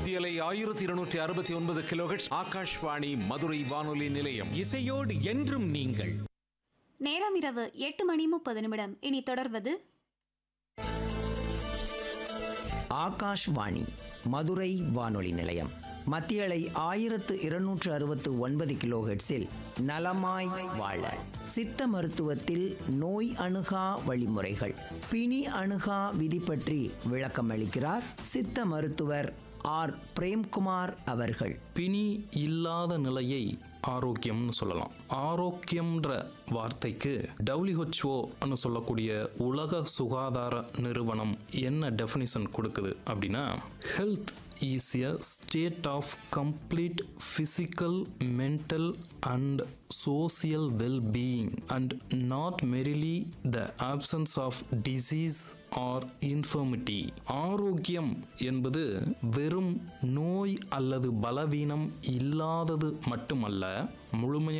மத்தியலை ஆயிரத்தி இருநூற்றி அறுபத்தி ஒன்பது கிலோஹெட்ஸ் ஆகாஷ்வாணி மதுரை வானொலி நிலையம் இசையோடு என்றும் நீங்கள் நேரம் இரவு எட்டு மணி முப்பது நிமிடம் இனி தொடர்வது ஆகாஷ்வாணி மதுரை வானொலி நிலையம் மத்தியலை ஆயிரத்து இருநூற்று அறுபத்து ஒன்பது கிலோஹெட்ஸில் நலமாய் வாழ சித்த மருத்துவத்தில் நோய் அணுகா வழிமுறைகள் பிணி அணுகா விதி பற்றி விளக்கம் அளிக்கிறார் சித்த மருத்துவர் ஆர் பிரேம்குமார் அவர்கள் பிணி இல்லாத நிலையை ஆரோக்கியம்னு சொல்லலாம் ஆரோக்கியம்ன்ற வார்த்தைக்கு டபிள்யூஹெச்ஓன்னு சொல்லக்கூடிய உலக சுகாதார நிறுவனம் என்ன டெஃபினிஷன் கொடுக்குது அப்படின்னா health is a state of complete physical, mental, and social well being, and not merely the absence of disease or infirmity. ஆரோக்கியம் என்பது வெறும் நோய் அல்லது பலவீனம் இல்லாதது மட்டுமல்ல முழுமையாக